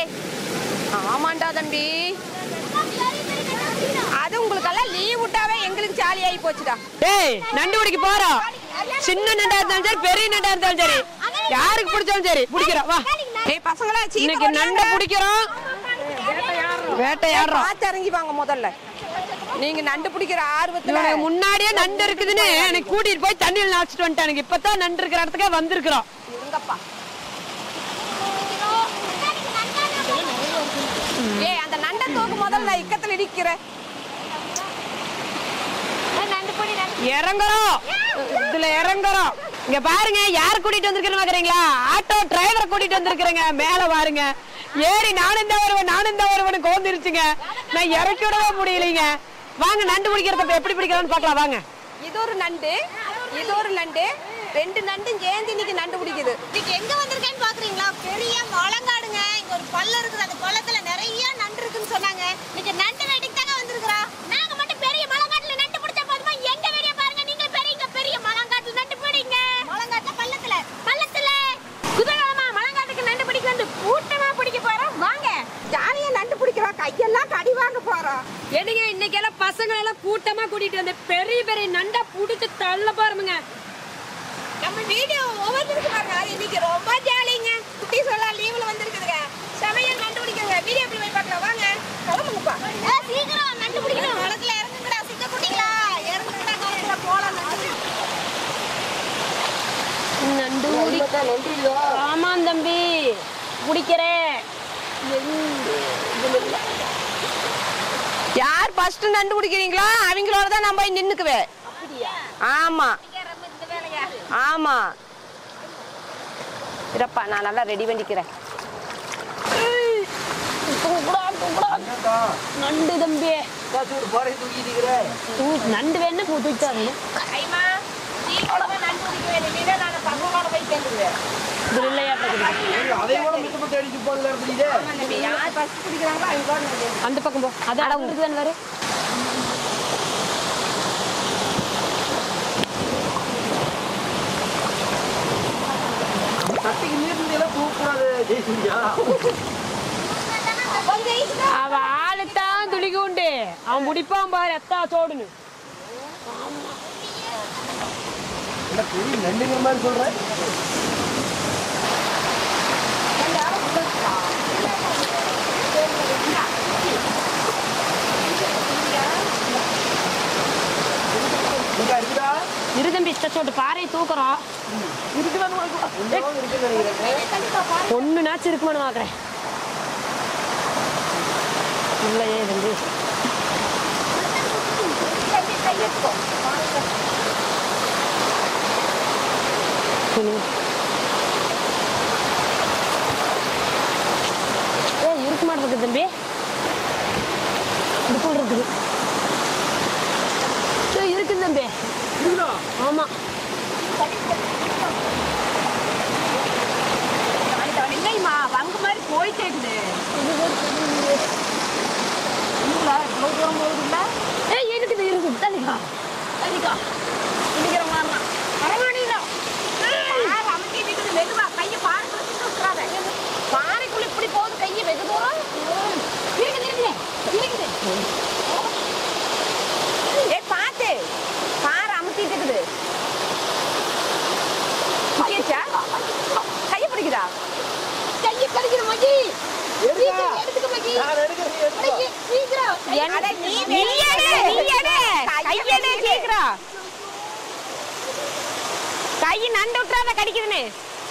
ஏய் ஆமாண்டா தம்பி அது உங்களுக்கெல்லாம் லீவ் விட்டாவே எங்களுக்கு ஜாலி ஆகி போச்சுடா ஏய் நண்டு பிடிக்க போறோம் சின்ன நண்டா இருந்தாலும் சரி பெரிய நண்டா இருந்தாலும் சரி யாருக்கு பிடிச்சாலும் சரி பிடிக்கிறோம் வா ஏய் பசங்களா இன்னைக்கு நண்டை பிடிக்கிறோம் வேட்டையாடுறோம் பார்த்து இறங்கி வாங்க முதல்ல நீங்க நண்டு பிடிக்கிற ஆர்வத்துல இவனுக்கு முன்னாடியே நண்டு இருக்குதுன்னு எனக்கு கூட்டிட்டு போய் தண்ணியில் நாச்சிட்டு வந்துட்டானுங்க இப்பதான் நண்டு இருக்கிற இடத்துக்கே வந்திருக்கிறோம் இருங்கப்பா ஏய் அந்த நண்டை தூக்கு முதல்ல இக்கத்துல இடிக்கிற இறங்குறோம் இதுல இறங்குறோம் இங்க பாருங்க யார் கூட்டிட்டு வந்திருக்கேன்னு பாக்குறீங்களா ஆட்டோ டிரைவரை கூட்டிட்டு வந்திருக்கிறேங்க மேல பாருங்க ஏறி நானும் தான் வருவேன் நானும் தான் வருவேன் கோந்திருச்சுங்க நான் இறக்கி விடவே முடியலைங்க வாங்க நண்டு பிடிக்கிறத எப்படி பிடிக்கிறோம்னு பார்க்கலாம் வாங்க இது ஒரு நண்டு இது ஒரு நண்டு ரெண்டு நண்டும் சேர்ந்து இன்னைக்கு நண்டு பிடிக்குது இன்னைக்கு எங்க வந்திருக்கேன்னு பாக்குறீங்களா பெரிய மலங்காடுங்க இங்க ஒரு பள்ளம் இருக்குது அந்த பள்ளத்துல நிறைய நண்டு இருக்குன்னு சொன்னாங்க இன்னைக்கு நண்டு வேட்டைக்கு தாங்க வந்திருக்கிறோம் நாங்க மட்டும் பெரிய மலங்காட்டுல நண்டு பிடிச்சா போதுமா எங்க வீடியோ பாருங்க நீங்க பெரிய இங்க பெரிய மலங்காட்டுல நண்டு பிடிங்க மலங்காட்டுல பள்ளத்துல பள்ளத்துல குதூகலமா மலங்காட்டுக்கு நண்டு பிடிக்க வந்து கூட்டமா பிடிக்க போறோம் வாங்க ஜாலியா நண்டு பிடிக்கிறோம் கையெல்லாம் கடி வாங்க போறோம் எடுங்க இன்னைக்கு எல்லாம் பசங்களை எல்லாம் கூட்டமா கூட்டிட்டு வந்து பெரிய பெரிய நண்டை புடிச்சு தள்ள பாருங்க நம்ம வீடியோ ஒவ்வொருத்தருக்கு பாருங்க இன்னைக்கு ரொம்ப ஜாலிங்க குட்டி சொல்லலாம் லீவ்ல வந்திருக்குதுங்க சமையல் நண்டு பிடிக்கிறங்க வீடியோ எப்படி போய் பார்க்கலாம் வாங்க கிளம்புங்கப்பா ஏ, சீக்கிரம் நண்டு பிடிக்கணும் குளத்துல இறங்குங்கடா சிக்க குட்டிங்களா இறங்குங்கடா குளத்துல போலாம் நண்டு நண்டு ஆமா தம்பி பிடிக்கிறேன் யார் ஃபர்ஸ்ட் நண்டு பிடிக்கிறீங்களோ அவங்களோட தான் நான் போய் நின்னுக்குவேன் ஆமா ஆமா இருப்பா நான் நல்லா ரெடி பண்ணிக்கிறேன் நண்டு தம்பி தூ- நண்டு வேணா தூக்கிட்டு வரணும் இது இல்லையா யார் ஃபர்ஸ்ட் பிடிக்கிறாங்களோ அவங்களோட நான் அந்த பக்கம் போ அது அளவுக்கு தானே வரும் அவ ஆளுத்தான் துளிக்கு உண்டு அவன் முடிப்பான் பாரு எத்தா சோடுன்னு இரு தம்பி இஷ்ட சோட்டு பாறை தூக்குறோம் ஒண்ணு நாச்சு இருக்குமான்னு பாக்குறேன் இல்லையே தம்பி சொல்லுங்க ஏ இருக்க மாட்டேங்குது தம்பி இது போல் இருக்குது ஏய், இருக்குது தம்பி ஆமா இல்லைம்மா வங்கு மாதிரி போயிட்டே இருக்குது ஏய் இருக்குது இருக்குது தள்ளிக்கா தள்ளிக்கா பிடிக்கிற மாதிரி பரவாயில்ல பாரு அமைக்கி விடுது மெதுவா கையை பாருக்குள்ள சுட்டு விட்டுறாத பாறைக்குள்ள இப்படி போகுது கையை வெகு தூரம் இருக்குது இருக்குது இருக்குது ஏய் பாத்து பாறை அமுத்திட்டு இருக்குது பிடிச்சா கையை பிடிக்குதா கையை கடிக்கிற மகி சீக்கிரம் எடுத்துக்க மகி சீக்கிரம் அட நீ நீ எடு நீ எடு கையெடு சீக்கிரம் கை நண்டு விட்டுறாத கடிக்குதுன்னு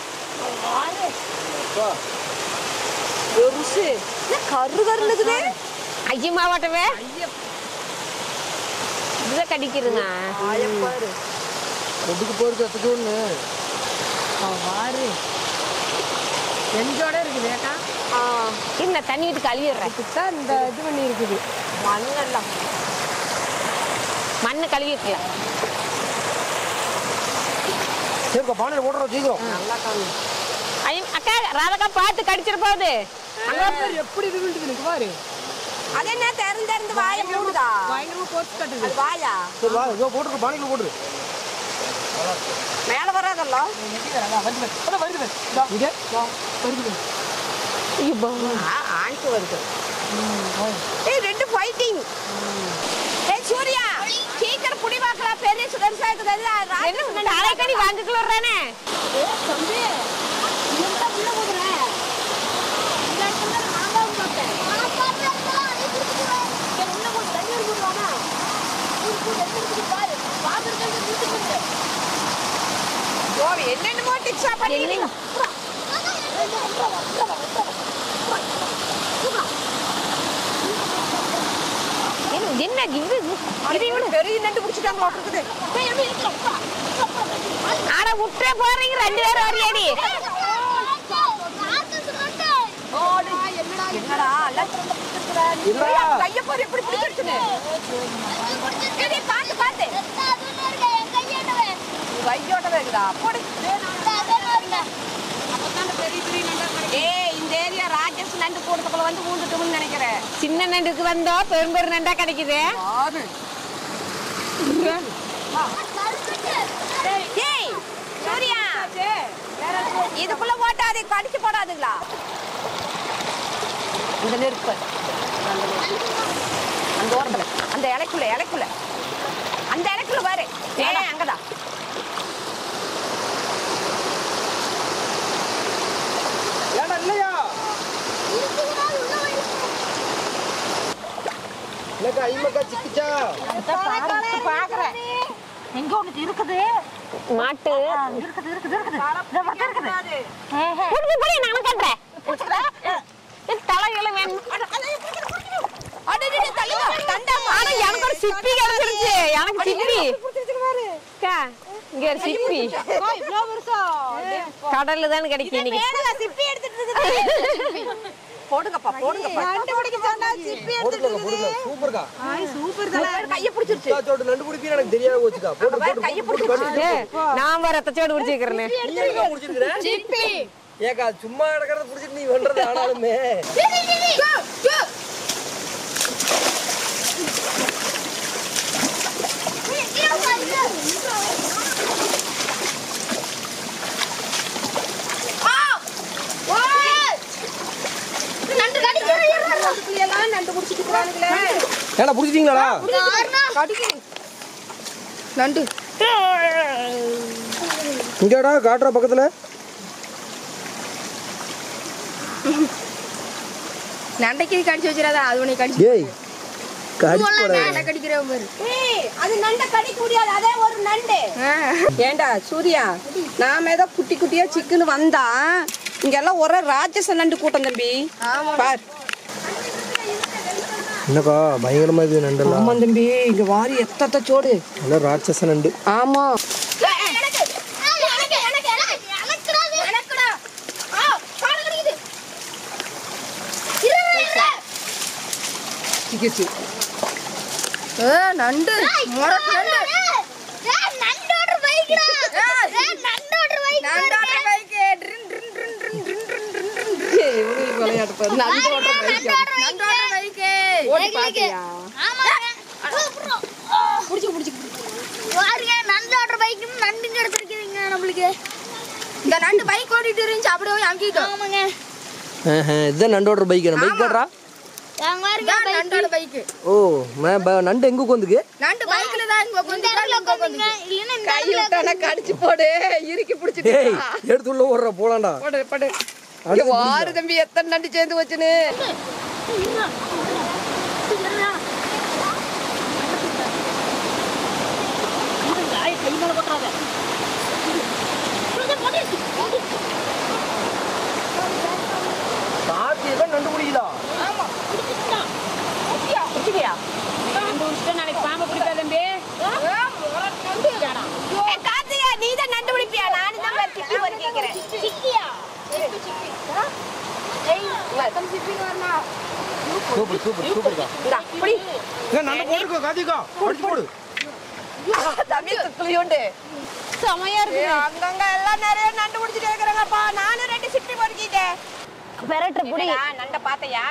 பெருசு என்ன கரு கருந்துக்குது ஐய மாவாட்டவே இதுதான் கடிக்குதுங்க ஒட்டுக்கு போறது எத்துக்கு வாரு நெஞ்சோட இருக்குது ஏக்கா இந்த தண்ணி விட்டு கழுவிடுறேன் இதுதான் இந்த இது பண்ணி இருக்குது மண்ணெல்லாம் மண்ணு கழுவிருக்கலாம் சரிக்கா பானையில் போடுறோம் சீக்கிரம் ஐயோ அக்கா ராதக்கா பார்த்து கடிச்சிட போகுது எப்படி இருக்குது எனக்கு பாரு அது என்ன திறந்து திறந்து வாயை மூடுதா பயங்கரமா போட்டு கட்டுது அது வாயா சரி வா இதோ போட்டுருக்கு பானையில் போட்டுரு மேல வராதல்ல அதான் வருது பாரு. இதோ, இதே இதோ, வருது பாரு. ஆண்ட்டு வருது ஏய் ரெண்டு ஃபைட்டிங் ஏய் சூர்யா சீக்கிரம் புடி பார்க்கலாம் பெரிய சுடர்ஸா இருக்குது அது ராஜேஷ் தலைக்கடி வாங்கிக்கல வர்றானே தம்பி இவன் தான் உள்ள போடுறேன் இந்த இடத்துல நான் தான் பார்த்தேன் நான் பார்த்தேன் உள்ள போய் தண்ணி போடுவானா பாரு பாத்துருக்கிறது வீட்டுக்கு ஓ என்னென்னமோ டிப்ஸா பண்ணி என்ன இது இது இவனு பெரிய நண்டு பிடிச்சிட்டாங்க இருக்குது ஆட விட்டே போறீங்க ரெண்டு பேரும் வரையாடி என்னடா இல்லடா. கைய பாரு எப்படி பிடிச்சிருச்சுன்னு ஏய், பாத்து பாத்து கையோட வேகுதா போடு ஏய் இந்த ஏரியா ராஜேஷ் நண்டு கூடத்துக்குள்ள வந்து ஊந்துட்டோம்னு நினைக்கிறேன் சின்ன நண்டுக்கு வந்தா பெரும் பெரும் நண்டா கிடைக்குது பாரு ஏய் சூர்யா இதுக்குள்ள ஓட்டாது கடிச்சு போடாதுங்களா இந்த நெருப்பு அந்த நெருப்பு. அந்த ஓரத்துல அந்த இலைக்குள்ள இலைக்குள்ள அந்த இலைக்குள்ள பாரு ஏ அங்கதான் ஏடா இல்லையா இல்லக்கா ஐமக்கா சிக்கிச்சா பாக்குறேன் எங்க உனக்கு இருக்குது மாட்டு இருக்குது இருக்குது இருக்குது இந்த பக்கம் இருக்குது புடிச்சு புடி நான் கட்டுறேன் தலையில வேணும் ஆனா எனக்கு ஒரு சிப்பி கிடைச்சிருச்சு எனக்கு சிப்பி அக்கா, இங்க ஒரு சிப்பி கடல்ல தானே கிடைக்கும் இன்னைக்கு சிப்பி எடுத்துட்டு இருக்குது போடுங்கப்பா போடுங்கப்பா போட்டுக்கா போட்டுக்கா சூப்பர்க்கா கைய பிடிச்சிருச்சு சுத்தா சோட்டு நண்டு பிடிப்பீங்க எனக்கு தெரியாம போச்சுக்கா போட்டு போட்டு கையை போட்டு போட்டு ஏ, நான் வேற ரத்தச்சோடு பிடிச்சிக்கிறேன்னு நீ எங்க பிடிச்சிருக்கிற ஏக்கா சும்மா கிடக்கிறத பிடிச்சிட்டு நீ பண்றது ஆனாலுமே எல்லாம் நண்டு பிடிச்சிட்டு போறானுங்களே ஏடா பிடிச்சிட்டீங்களாடா நண்டு இங்கடா காட்டுற பக்கத்துல நண்டைக்கு கடிச்சு வச்சிடாதா அது உனக்கு கடிச்சு ஏய் கடிச்சு போடாத கடிக்கிறவ பாரு அது நண்டை கடிக்க முடியாது அதே ஒரு நண்டு ஏண்டா சூர்யா நாம ஏதோ குட்டி குட்டியா சிக்குன்னு வந்தா இங்கெல்லாம் ஒரே ராட்சச நண்டு கூட்டம் தம்பி பார் என்னக்கா பயங்கரமா இது நண்டெல்லாம் ஆமா தம்பி இங்க வாரி எத்தத்த சோடு நல்லா ராட்சச நண்டு ஆமா சிக்கிச்சு நண்டு முரட்டு நண்டு நண்டோட பைக்கு இவங்களுக்கு விளையாட்டு பாரு நண்டோட பைக் நண்டோட பைக் ஓட்டி பாத்தியா நண்டுங்க எடுத்துருக்கீங்க நம்மளுக்கு இந்த நண்டு பைக் ஓட்டிட்டு இருந்துச்சு அப்படியே போய் அமுக்கிட்டோம் ஆமாங்க ஆஹா, இதுதான் நண்டோட பைக் பைக் காட்டுறா அங்க பாருங்க இதான் நண்டோட பைக் ஓ நான் ப- நண்டு எங்க உட்காந்துக்கு நண்டு பைக்ல தான் இங்க இந்த இடத்துல உட்காந்துங்க இல்லைன்னா இந்த கை விட்டானா கடிச்சு போடு இறுக்கி பிடிச்சிட்டு டேய் எடுத்து உள்ள ஓடுற போலாம்டா போடு போடு இங்க அடுத்து வாரு தம்பி எத்தனை நண்டு சேர்ந்து வச்சுன்னு கை மேல போட்டுறாத பாத்தி தான் நண்டு பிடிக்குதா பிடிச்சிக்கியா நாளைக்கு பாம்பு பிடிக்காத தம்பி கார்த்திகா நீ தான் நண்டு பிடிப்பியா நானும் தான் வேற சிப்பி வர கேக்குறேன் சிக்கியா சூப்பர் சூப்பர் சூப்பர்க்கா இந்தா பிடி ஏன் நண்டு போட்டுக்கோ காத்திக்கோ அடிச்சு போடு தம்பி துக்குலியோண்டு செமையா இருக்கு அங்கங்க எல்லாம் நிறைய நண்டு பிடிச்சிட்டு இருக்கிறாங்கப்பா நானும் ரெண்டு சிப்பி பொறுக்கிட்டேன் பெரட்டு புடி நண்ட பாத்தையா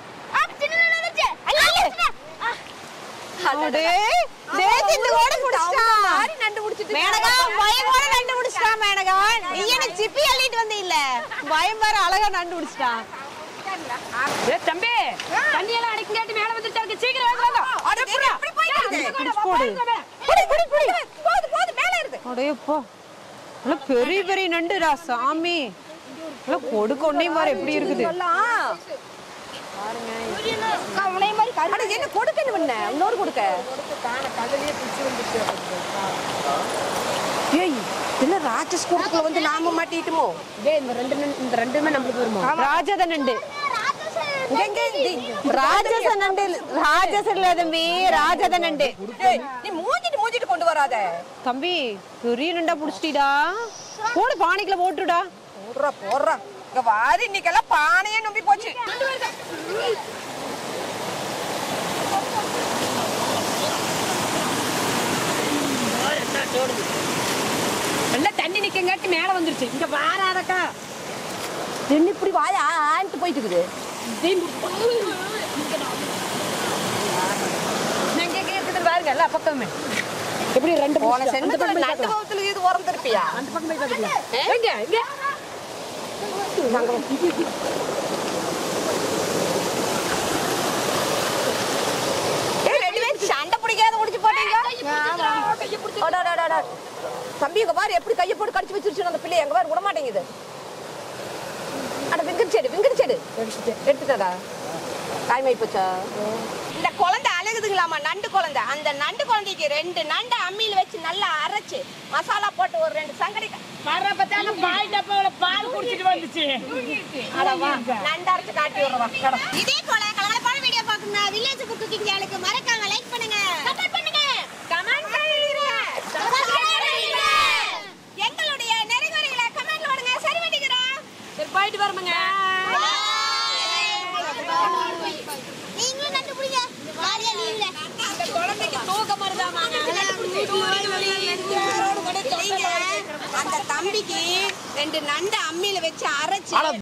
நண்டு பிடிச்சிட்டு மேனகா பயம் கூட நண்டு பிடிச்சிட்டான் மேனகா நீ என்ன சிப்பி அள்ளிட்டு வந்த இல்ல பயம் வேற அழகா நண்டு பிடிச்சிட்டான் ஏ தம்பி தண்ணி எல்லாம் அடிக்கங்காட்டி மேல வந்துட்டு இருக்கு சீக்கிரம் வாங்க வாங்க அட, எப்படி எப்படி போயிட்டு இருக்கு? பிடிச்சு போடு புடி, புடி, புடி. போது, போது, மேல இருக்கு. அடையப்பா நல்லா பெரிய பெரிய நண்டுடா சாமி நல்லா கொடுக்க ஒன்னே மாதிரி எப்படி இருக்குது அட, என்ன கொடுக்கன்னு பண்ண? இன்னொரு கொடுக்க. ஏய், என்ன ராட்சஸ் கூட்டத்துல வந்து நாம மாட்டிட்டுமோ இந்த ரெண்டு நண்டு- இந்த ரெண்டுமே நம்மளுக்கு வருமா ராஜத நண்டு இங்க, இங்க, இங்க. ராஜச நண்டு ராஜச இல்ல தம்பி ராஜத நண்டு ஏய், நீ மூஞ்சிட்டு மூஞ்சிட்டு கொண்டு வராத தம்பி பெரிய நண்டா புடிச்சிட்டீடா போடு பானைக்குள்ள போட்டுடா போடுறா போடுறா இங்க வாரி இன்னைக்கெல்லாம் பானையே நம்பி போச்சு நல்லா தண்ணி நிக்கங்காட்டி மேல வந்துருச்சு இங்க வாராதக்கா என்ன இப்படி வாய ஆன்ட்டு போயிட்டு இருக்குது எங்க எங்க இருக்குது பாருங்க எல்லா பக்கமே எப்படி ரெண்டு போன புடிச்சிட்டா? அந்த சென்மத்துல பக்கம் போய் நண்டு பார்க்கலாம். பக்கத்துல இது உரம் திருப்பியா அந்த பக்கம் போய் பாத்துக்கலாம் எங்க எங்க ஏய் ரெண்டு பேரும் சண்டை பிடிக்காத முடிச்சு போட்டீங்க அடா, அடா, அடா, அடா. தம்பி இங்க பாரு எப்படி கையை போட்டு கடிச்சு வச்சிருச்சு அந்த பிள்ளை எங்க பாரு விட மாட்டேங்குது அட விங்கிடிச்சேடு விங்கிடிச்சேடு எடுத்துட்டடா டைம் ஆயிப்போச்சா இந்த குழந்தை அழகுதுங்களாமா நண்டு குழந்தை அந்த நண்டு குழந்தைக்கு ரெண்டு நண்டு அம்மியில வச்சு நல்லா அரைச்சு மசாலா போட்டு ஒரு ரெண்டு சங்கடி வர பத்தால பால் டப்பாவுல பால் குடிச்சிட்டு வந்துச்சு நண்டு அரைச்சு காட்டி விடுறவா இதே போல கலகலப்பான வீடியோ பார்க்கணும்னா வில்லேஜ் குக்கிங் சேனலுக்கு மறக்காம லைக் பண்ணுங்க கமெண்ட் பண்ணுங்க கமெண்ட் பண்ணுங்க எங்களுடைய நெறிமுறைகளை கமெண்ட்ல விடுங்க சரி பண்ணிக்கிறோம் சரி போயிட்டு வரமுங்க நீங்களும் நண்டு பிடிங்க வாரியா நீங்கள அந்த குழந்தைக்கு தூக்கம் வருதாமா அந்த தம்பிக்கு ரெண்டு நண்டு அம்மியில வச்சு அரைச்சு